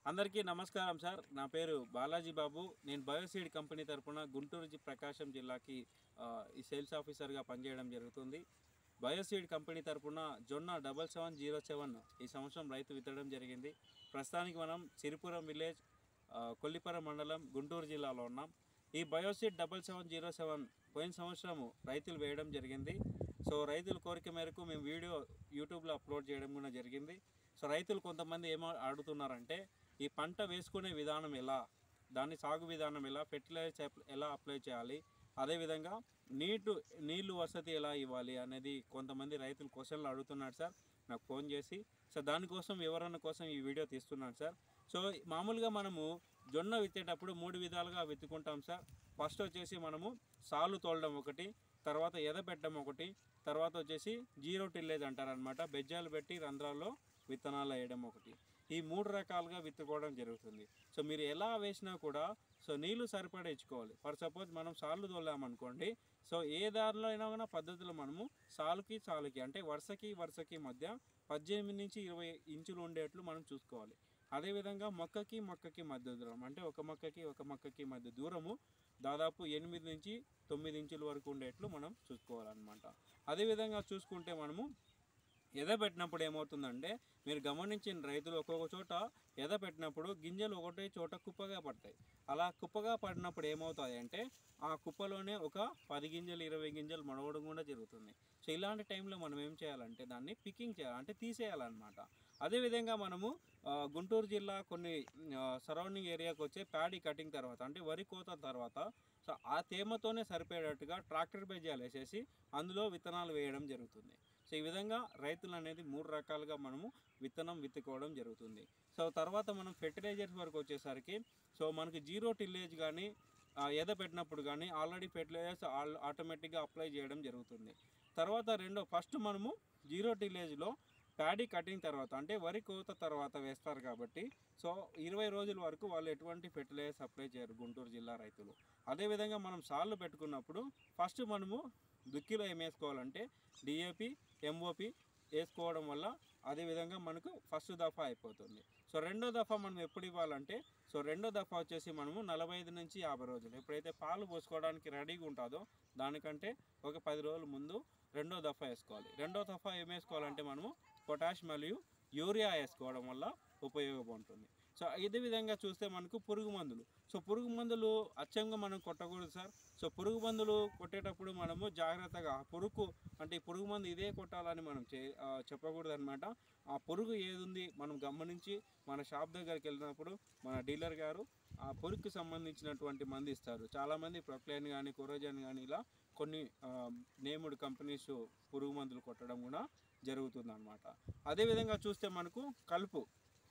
అందరికీ నమస్కారం సార్ నా పేరు బాలాజీ బాబు నేను బయోసీడ్ కంపెనీ తరపున గుంటూరు జి- ప్రకాశం జిల్లాకి ఆ, ఈ సేల్స్ ఆఫీసర్గా పనిచేయడం జరుగుతుంది బయోసీడ్ కంపెనీ తరపున జొన్న డబల్ సెవెన్ జీరో సెవెన్ ఈ సంవత్సరం రైతు విత్తడం జరిగింది ప్రస్తుతానికి మనం సిరిపురం విలేజ్ ఆ, కొల్లిపర మండలం గుంటూరు జిల్లాలో ఉన్నాం ఈ Bioseed double seven zero seven పోయిన సంవత్సరము రైతులు వేయడం జరిగింది సో రైతుల కోరిక మేరకు మేము వీడియో యూట్యూబ్లో అప్లోడ్ చేయడం కూడా జరిగింది సో రైతులు కొంతమంది ఏమో అడుగుతున్నారంటే ఈ పంట వేసుకునే విధానం ఎలా దాని సాగు విధానం ఎలా ఫెర్టిలైజర్ ఎలా అప్లై చేయాలి అదేవిధంగా నీటు నీళ్లు వసతి ఎలా ఇవ్వాలి అనేది కొంతమంది రైతులు క్వశ్చన్లు అడుగుతున్నారు సార్ నాకు ఫోన్ చేసి సో దానికోసం వివరణ కోసం ఈ వీడియో తీస్తున్నాను సార్ సో మామూలుగా మనము జొన్న విత్తేటప్పుడు మూడు విధాలుగా విత్తుకుంటాం సార్ ఫస్ట్ వచ్చేసి మనము సాలు తోలడం ఒకటి తర్వాత ఎదపెట్టడం ఒకటి తర్వాత వచ్చేసి జీరో టిల్లేజ్ అంటారనమాట బెజ్జాలు పెట్టి రంధ్రాల్లో విత్తనాలు వేయడం ఒకటి ఈ మూడు రకాలుగా విత్తుకోవడం జరుగుతుంది సో మీరు ఎలా వేసినా కూడా సో నీళ్లు సరిపడా ఇచ్చుకోవాలి ఫర్ సపోజ్ మనం సార్లు తోలామనుకోండి సో ఏ దారిలో అయినా కూడా పద్ధతిలో మనము సాలుకి సాలుకి అంటే వరుసకి వరుసకి మధ్య పద్దెనిమిది నుంచి ఇరవై ఇంచులు ఉండేట్లు మనం చూసుకోవాలి అదేవిధంగా మొక్కకి మొక్కకి మధ్య దూరం అంటే ఒక మొక్కకి ఒక మొక్కకి మధ్య దూరము దాదాపు ఎనిమిది నుంచి తొమ్మిది ఇంచుల వరకు ఉండేట్లు మనం చూసుకోవాలన్నమాట అదేవిధంగా చూసుకుంటే మనము ఎద పెట్టినప్పుడు ఏమవుతుందంటే మీరు గమనించిన రైతులు ఒక్కొక్క చోట ఎద పెట్టినప్పుడు గింజలు ఒకటే చోట కుప్పగా పడతాయి అలా కుప్పగా పడినప్పుడు ఏమవుతాయి అంటే ఆ కుప్పలోనే ఒక పది గింజలు ఇరవై గింజలు మడవడం కూడా జరుగుతుంది సో ఇలాంటి టైంలో మనం ఏం చేయాలంటే దాన్ని పికింగ్ చేయాలి అంటే తీసేయాలన్నమాట అదేవిధంగా మనము ఆ, గుంటూరు జిల్లా కొన్ని సరౌండింగ్ ఏరియాకి వచ్చే ప్యాడీ కటింగ్ తర్వాత అంటే వరి కోత తర్వాత సో ఆ తేమతోనే సరిపోయేటట్టుగా ట్రాక్టర్ బెజ్జాలు వేసేసి అందులో విత్తనాలు వేయడం జరుగుతుంది సో ఈ విధంగా రైతులు అనేది మూడు రకాలుగా మనము విత్తనం విత్తుకోవడం జరుగుతుంది సో తర్వాత మనం ఫెర్టిలైజర్స్ వరకు వచ్చేసరికి సో మనకి జీరో టిల్లేజ్ కానీ ఎద పెట్టినప్పుడు కానీ ఆల్రెడీ ఫెర్టిలైజర్స్ ఆటోమేటిక్గా అప్లై చేయడం జరుగుతుంది తర్వాత రెండో ఫస్ట్ మనము జీరో టిల్లేజ్లో ప్యాడీ కటింగ్ తర్వాత అంటే వరి కోత తర్వాత వేస్తారు కాబట్టి సో ఇరవై రోజుల వరకు వాళ్ళు ఎటువంటి ఫెర్టిలైజర్స్ అప్లై చేయరు గుంటూరు జిల్లా రైతులు అదేవిధంగా మనం సాళ్ళు పెట్టుకున్నప్పుడు ఫస్ట్ మనము దుక్కిలో ఏం వేసుకోవాలంటే డిఏపి ఎంఓపి వేసుకోవడం వల్ల అదేవిధంగా మనకు ఫస్ట్ దఫా అయిపోతుంది సో రెండో దఫా మనం ఎప్పుడు ఇవ్వాలంటే సో రెండో దఫా వచ్చేసి మనము నలభై ఐదు నుంచి యాభై రోజులు ఎప్పుడైతే పాలు పోసుకోవడానికి రెడీగా ఉంటుందో దానికంటే ఒక పది రోజుల ముందు రెండో దఫా వేసుకోవాలి రెండో దఫా ఏం వేసుకోవాలంటే మనము పొటాష్ మరియు యూరియా వేసుకోవడం వల్ల ఉపయోగం ఉంటుంది సో ఇదే విధంగా చూస్తే మనకు పురుగు మందులు సో పురుగు మందులు అచ్చంగా మనం కొట్టకూడదు సార్ సో పురుగు మందులు కొట్టేటప్పుడు మనము జాగ్రత్తగా ఆ పురుగు అంటే ఈ పురుగు మందు ఇదే కొట్టాలని మనం చే ఆ, చెప్పకూడదు అనమాట ఆ పురుగు ఏది ఉంది మనం గమనించి మన షాప్ దగ్గరికి వెళ్ళినప్పుడు మన డీలర్ గారు ఆ పురుగుకి సంబంధించినటువంటి మంది ఇస్తారు చాలామంది ప్రొక్లైన్ కానీ కొరోజన్ కానీ ఇలా కొన్ని ఆ, నేముడు కంపెనీస్ పురుగు మందులు కొట్టడం కూడా జరుగుతుంది అనమాట అదేవిధంగా చూస్తే మనకు కలుపు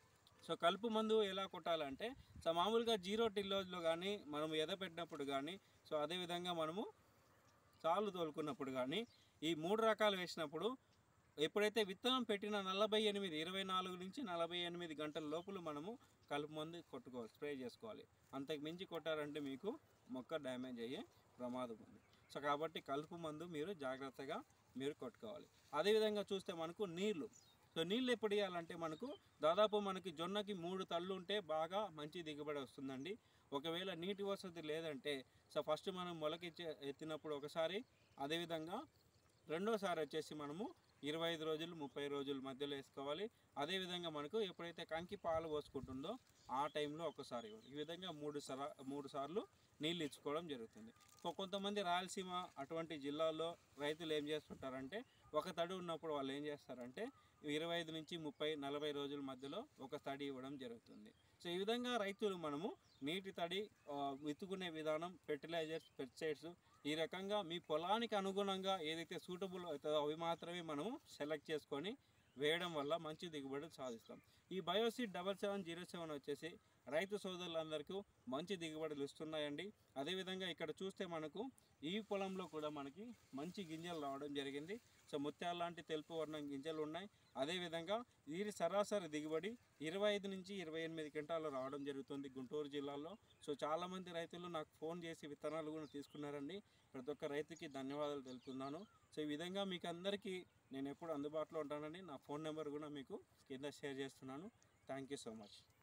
సో కలుపు మందు ఎలా కొట్టాలంటే సో మామూలుగా జీరో టిల్లోజ్లో కానీ మనం ఎద పెట్టినప్పుడు కానీ సో అదేవిధంగా మనము చాలు తోలుకున్నప్పుడు కానీ ఈ మూడు రకాలు వేసినప్పుడు ఎప్పుడైతే విత్తనం పెట్టిన నలభై ఎనిమిది ఇరవై నాలుగు నుంచి నలభై ఎనిమిది గంటల లోపల మనము కలుపు మందు కొట్టుకోవాలి స్ప్రే చేసుకోవాలి అంతకు మించి కొట్టారంటే మీకు మొక్క డ్యామేజ్ అయ్యే ప్రమాదం ఉంది సో కాబట్టి కలుపు మందు మీరు జాగ్రత్తగా మీరు కొట్టుకోవాలి అదేవిధంగా చూస్తే మనకు నీళ్లు సో నీళ్ళు ఎప్పుడు ఇవ్వాలంటే మనకు దాదాపు మనకి జొన్నకి మూడు తళ్ళు ఉంటే బాగా మంచి దిగుబడి వస్తుందండి ఒకవేళ నీటి వసతి లేదంటే సో ఫస్ట్ మనం మొలకిచ్చే ఎత్తినప్పుడు ఒకసారి అదేవిధంగా రెండోసారి వచ్చేసి మనము ఇరవై ఐదు రోజులు ముప్పై రోజుల మధ్యలో వేసుకోవాలి అదేవిధంగా మనకు ఎప్పుడైతే కంకి పాలు పోసుకుంటుందో ఆ టైంలో ఒకసారి ఇవ్వాలి ఈ విధంగా మూడు సరా మూడు సార్లు నీళ్ళు ఇచ్చుకోవడం జరుగుతుంది సో కొంతమంది రాయలసీమ అటువంటి జిల్లాల్లో రైతులు ఏం చేస్తుంటారంటే ఒక తడి ఉన్నప్పుడు వాళ్ళు ఏం చేస్తారంటే ఇరవై ఐదు నుంచి ముప్పై నలభై రోజుల మధ్యలో ఒక తడి ఇవ్వడం జరుగుతుంది సో ఈ విధంగా రైతులు మనము నీటి తడి ఆ, విత్తుకునే విధానం ఫెర్టిలైజర్స్ పెస్టిసైడ్స్ ఈ రకంగా మీ పొలానికి అనుగుణంగా ఏదైతే సూటబుల్ అవుతుందో అవి మాత్రమే మనము సెలెక్ట్ చేసుకొని వేయడం వల్ల మంచి దిగుబడి సాధిస్తాం ఈ Bioseed double seven zero seven వచ్చేసి రైతు సోదరులందరికీ మంచి దిగుబడులు ఇస్తున్నాయండి అదేవిధంగా ఇక్కడ చూస్తే మనకు ఈ పొలంలో కూడా మనకి మంచి గింజలు రావడం జరిగింది సో ముత్యాల లాంటి తెలుపు వర్ణం గింజలు ఉన్నాయి అదేవిధంగా వీరి సరాసరి దిగుబడి ఇరవై ఐదు నుంచి ఇరవై ఎనిమిది క్వింటాలు రావడం జరుగుతుంది గుంటూరు జిల్లాలో సో చాలామంది రైతులు నాకు ఫోన్ చేసి విత్తనాలు కూడా తీసుకున్నారండి ప్రతి ఒక్క రైతుకి ధన్యవాదాలు తెలుపుతున్నాను సో ఈ విధంగా మీకు అందరికీ నేను ఎప్పుడు అందుబాటులో ఉంటానని నా ఫోన్ నెంబర్ కూడా మీకు కింద షేర్ చేస్తున్నాను థ్యాంక్ యూ సో మచ్